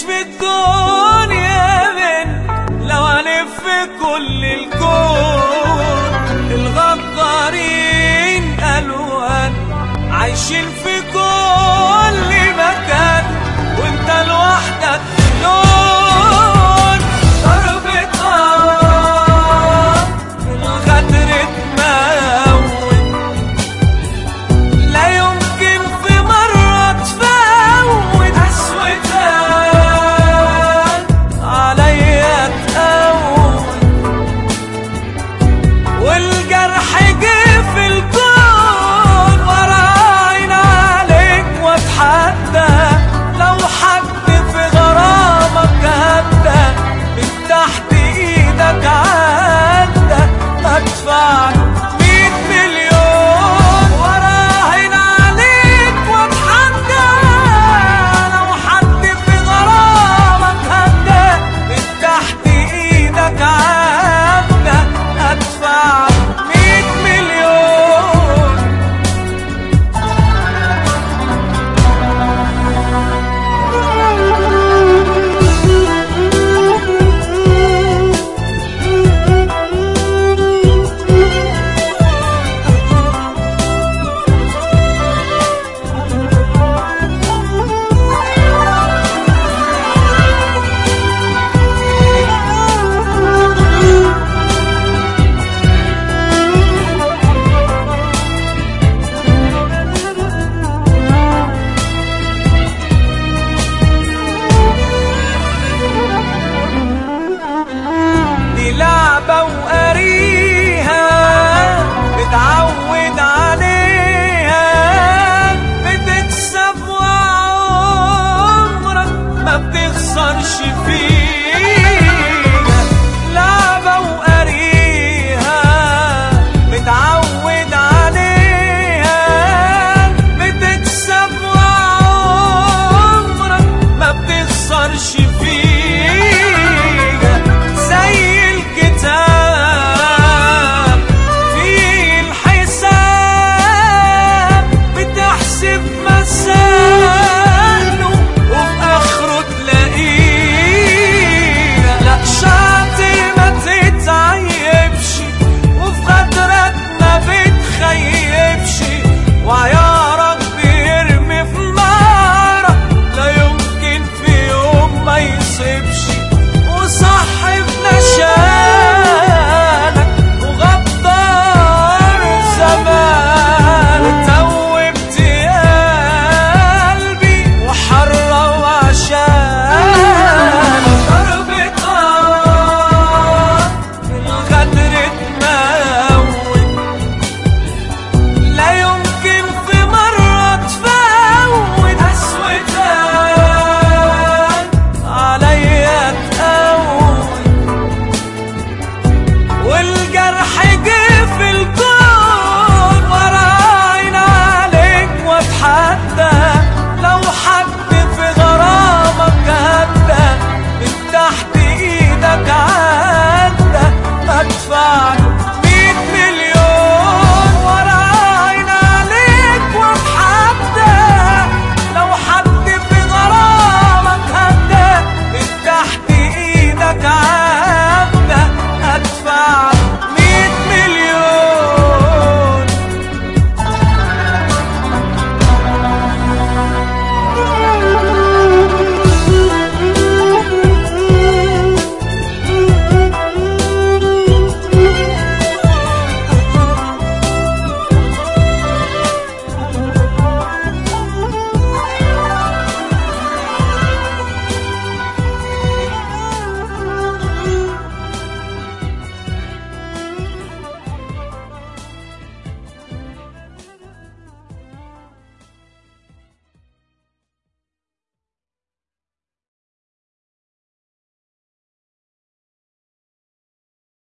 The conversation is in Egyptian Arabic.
في الدنيا من لو الف كل الكون الغدارين الوان عايشين في كل مكان وانت لوحدك لون ضربة نار في الغدر تموت لا يمكن في مرة تفوت أسودان عليا تقوت والجرح جه في الكون وراين عليك واتحدى لو حد في غرامك هدى من تحت ايدك عدى ادفع مية مليون وراهن عليك واتحدى لو حد في غرامك هدى من تحت ايدك عدى ادفع مية مليون دي لعبة وقريها متعود عليها بتكسب وعمرك ما بتخسرش فيها